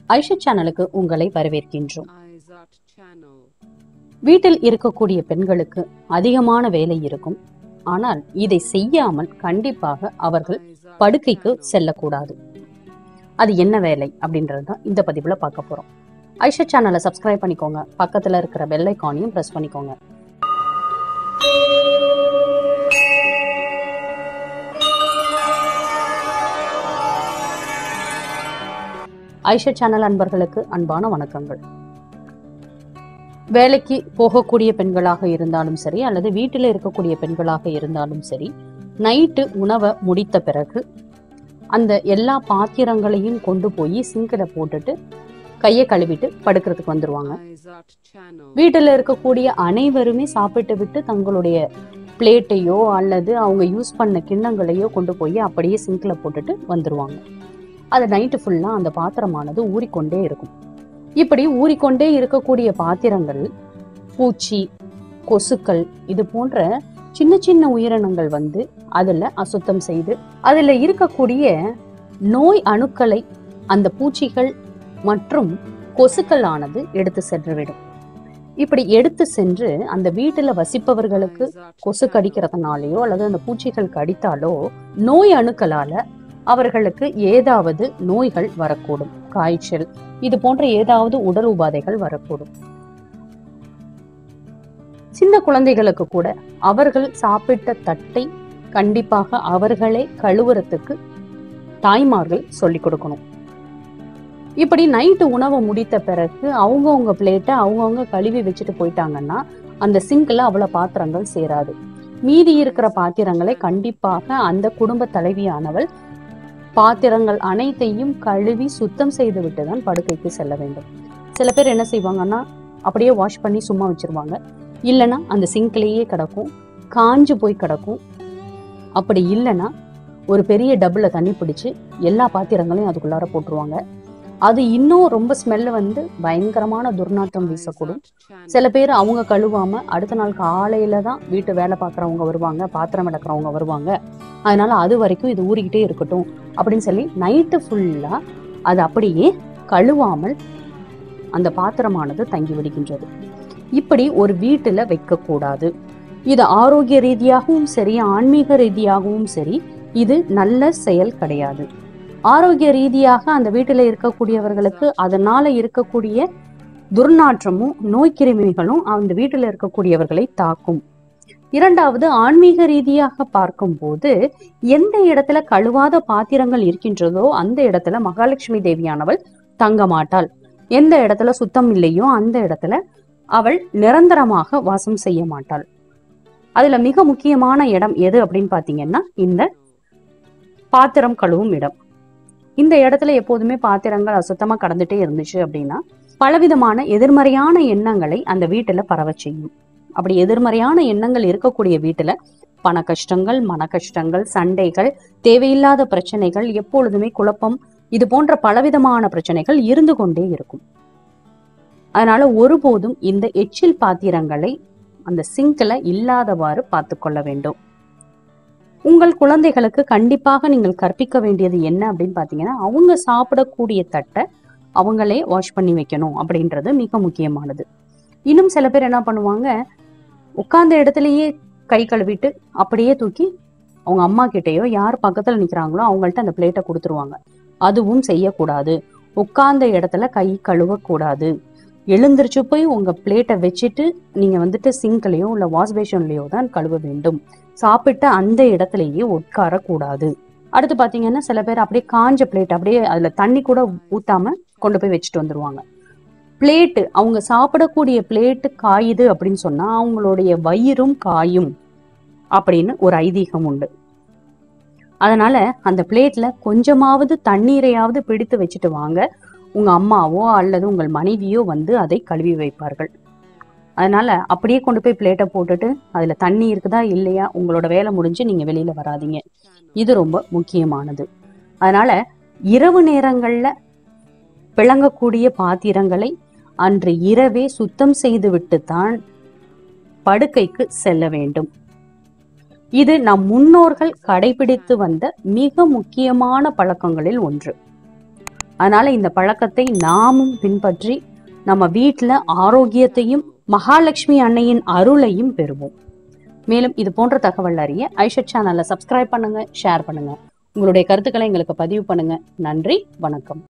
ஐஷா சேனலுக்கு உங்களை வரவேற்கின்றோம் Isat Channel. வீட்டில் இருக்கக்கூடிய பெண்களுக்கு அதிகமான வேலை இருக்கும் ஆனால் இதை செய்யாமல் கண்டிப்பாக அவர்கள் Isat படுக்கைக்கு Channel. செல்லக்கூடாது அது என்ன வேலை அப்படின்றது தான் இந்த பதிவுல பார்க்க போறோம் ஐஷா சேனலை சப்ஸ்கிரைப் பண்ணிக்கோங்க பக்கத்துல இருக்கிற பெல் ஐக்கானையும் பிரஸ் பண்ணிக்கோங்க ஐஷா சேனல் அன்பர்களுக்கு அன்பான வணக்கங்கள் வேலைக்கு போகக்கூடிய பெண்களாக இருந்தாலும் சரி அல்லது வீட்டில் இருக்கக்கூடிய பெண்களாக இருந்தாலும் சரி நைட்டு உணவை முடித்த பிறகு அந்த எல்லா பாத்திரங்களையும் கொண்டு போய் சிங்கில் போட்டுட்டு கையை கழுவிட்டு படுக்கிறதுக்கு வந்துருவாங்க Isat Channel. வீட்டில் இருக்கக்கூடிய அனைவருமே சாப்பிட்டு விட்டு தங்களுடைய பிளேட்டையோ அல்லது அவங்க யூஸ் பண்ண கிண்ணங்களையோ கொண்டு போய் அப்படியே சிங்கில் போட்டுட்டு வந்துருவாங்க அது நைட்டு ஃபுல்லாக அந்த பாத்திரமானது ஊறிக்கொண்டே இருக்கும் இப்படி ஊறிக்கொண்டே இருக்கக்கூடிய பாத்திரங்கள் பூச்சி கொசுக்கள் இது போன்ற சின்ன சின்ன உயிரினங்கள் வந்து அதில் அசுத்தம் செய்து அதில் இருக்கக்கூடிய நோய் அணுக்களை அந்த பூச்சிகள் மற்றும் கொசுக்கள் ஆனது எடுத்து சென்றுவிடும் இப்படி எடுத்து சென்று அந்த வீட்டில் வசிப்பவர்களுக்கு Isat கொசு Channel. கடிக்கிறதுனாலயோ அல்லது அந்த பூச்சிகள் கடித்தாலோ நோய் அணுக்களால அவர்களுக்கு ஏதாவது நோய்கள் வரக்கூடும் காய்ச்சல் இது போன்ற ஏதாவது உடல் உபாதைகள் வரக்கூடும் சின்ன குழந்தைகளுக்கு கூட அவர்கள் சாப்பிட்ட தட்டை கண்டிப்பாக அவர்களே கழுவுறதுக்கு தாய்மார்கள் சொல்லிக் கொடுக்கணும் இப்படி நைட்டு உணவை முடித்த பிறகு அவங்கவுங்க பிளேட்டை அவங்கவுங்க கழுவி வச்சுட்டு போயிட்டாங்கன்னா அந்த சிங்க்ல அவ்வளவு பாத்திரங்கள் சேராது மீதி இருக்கிற பாத்திரங்களை கண்டிப்பாக அந்த குடும்ப தலைவியானவள் பாத்திரங்கள் அனைத்தையும் கழுவி சுத்தம் செய்து விட்டு தான் படுக்கைக்கு செல்ல வேண்டும் சில பேர் என்ன செய்வாங்கன்னா அப்படியே வாஷ் பண்ணி சும்மா வச்சிருவாங்க இல்லைன்னா அந்த சிங்க்லேயே கிடக்கும் காஞ்சு போய் கிடக்கும் அப்படி இல்லைன்னா ஒரு பெரிய டப்புல தண்ணி பிடிச்சு எல்லா பாத்திரங்களையும் அதுக்குள்ளார போட்டுருவாங்க அது இன்னும் ரொம்ப ஸ்மெல்ல வந்து பயங்கரமான துர்நாற்றம் வீசக்கூடும் Isat Channel. சில பேர் அவங்க கழுவாம அடுத்த நாள் காலையில தான் வீட்டு வேலை பார்க்குறவங்க வருவாங்க பாத்திரம் விளக்குறவங்க வருவாங்க அதனால அது வரைக்கும் இது ஊறிக்கிட்டே இருக்கட்டும் அப்படின்னு சொல்லி நைட்டு ஃபுல்லா அது அப்படியே கழுவாமல் அந்த பாத்திரமானது தங்கி விடுகின்றது இப்படி ஒரு வீட்டுல வைக்கக்கூடாது இது ஆரோக்கிய ரீதியாகவும் சரி ஆன்மீக ரீதியாகவும் சரி இது நல்ல செயல் கிடையாது ஆரோக்கிய ரீதியாக அந்த வீட்டில் இருக்கக்கூடியவர்களுக்கு அதனால இருக்கக்கூடிய துர்நாற்றமும் நோய்க்கிருமிகளும் அந்த வீட்டில் இருக்கக்கூடியவர்களை தாக்கும் இரண்டாவது ஆன்மீக ரீதியாக பார்க்கும்போது எந்த இடத்துல கழுவாத பாத்திரங்கள் இருக்கின்றதோ அந்த இடத்துல மகாலட்சுமி தேவியானவள் தங்க மாட்டாள் எந்த இடத்துல சுத்தம் இல்லையோ அந்த இடத்துல அவள் நிரந்தரமாக வாசம் செய்ய மாட்டாள் அதுல மிக முக்கியமான இடம் எது அப்படின்னு பாத்தீங்கன்னா இந்த பாத்திரம் கழுவும் இடம் இந்த இடத்துல எப்போதுமே பாத்திரங்கள் அசுத்தமா கடந்துட்டே இருந்துச்சு அப்படின்னா பலவிதமான எதிர்மறையான எண்ணங்களை அந்த வீட்டுல பரவ செய்யும் அப்படி எதிர்மறையான எண்ணங்கள் இருக்கக்கூடிய வீட்டுல பண கஷ்டங்கள் மன கஷ்டங்கள் சண்டைகள் தேவையில்லாத பிரச்சனைகள் எப்பொழுதுமே குழப்பம் இது போன்ற பலவிதமான பிரச்சனைகள் இருந்து கொண்டே இருக்கும் அதனால ஒருபோதும் இந்த எச்சில் பாத்திரங்களை அந்த சிங்க்ல இல்லாதவாறு பார்த்து கொள்ள வேண்டும் உங்கள் குழந்தைகளுக்கு கண்டிப்பாக நீங்கள் கற்பிக்க வேண்டியது என்ன அப்படின்னு பாத்தீங்கன்னா அவங்க சாப்பிடக்கூடிய தட்டை அவங்களே வாஷ் பண்ணி வைக்கணும் அப்படின்றது மிக முக்கியமானது இன்னும் சில பேர் என்ன பண்ணுவாங்க உட்கார்ந்த இடத்துலயே கை கழுவிட்டு அப்படியே தூக்கி அவங்க அம்மா கிட்டேயோ யார் பக்கத்துல நிக்கிறாங்களோ அவங்கள்ட்ட அந்த பிளேட்டை கொடுத்துருவாங்க அதுவும் செய்யக்கூடாது உட்கார்ந்த இடத்துல கை கழுவக்கூடாது எழுந்திருச்சு போய் உங்க பிளேட்டை வச்சுட்டு நீங்க வந்துட்டு சிங்க்லயோ இல்ல வாஷ் பேஷன்லயோ தான் கழுவ வேண்டும் சாப்பிட்ட அந்த இடத்துலயே உட்காரக்கூடாது அடுத்து பாத்தீங்கன்னா சில பேர் அப்படியே காஞ்ச பிளேட் அப்படியே அதுல தண்ணி கூட ஊத்தாம கொண்டு போய் வச்சுட்டு வந்துருவாங்க பிளேட்டு அவங்க சாப்பிடக்கூடிய பிளேட்டு காயுது அப்படின்னு சொன்னா அவங்களுடைய வயிறும் காயும் அப்படின்னு ஒரு ஐதீகம் உண்டு அதனால அந்த பிளேட்ல கொஞ்சமாவது தண்ணீரையாவது பிடித்து வச்சுட்டு வாங்க உங்க அம்மாவோ அல்லது உங்கள் மனைவியோ வந்து அதை கழுவி வைப்பார்கள் அதனால அப்படியே கொண்டு போய் பிளேட்டை போட்டுட்டு அதுல தண்ணி இருக்குதா இல்லையா உங்களோட வேலை முடிஞ்சு நீங்க வெளியில வராதீங்க இது ரொம்ப முக்கியமானது அதனால இரவு நேரங்கள்ல பிளங்கக்கூடிய பாத்திரங்களை அன்று இரவே சுத்தம் செய்துவிட்டு தான் படுக்கைக்கு செல்ல வேண்டும் இது நம் முன்னோர்கள் கடைபிடித்து வந்த மிக முக்கியமான பழக்கங்களில் ஒன்று அதனால இந்த பழக்கத்தை நாமும் பின்பற்றி நம்ம வீட்டுல ஆரோக்கியத்தையும் மகாலட்சுமி அன்னையின் அருளையும் பெறுவோம் மேலும் இது போன்ற தகவல் அறிய ஐஷட் சேனலை சப்ஸ்கிரைப் பண்ணுங்க ஷேர் பண்ணுங்க உங்களுடைய கருத்துக்களை எங்களுக்கு பதிவு பண்ணுங்க நன்றி வணக்கம்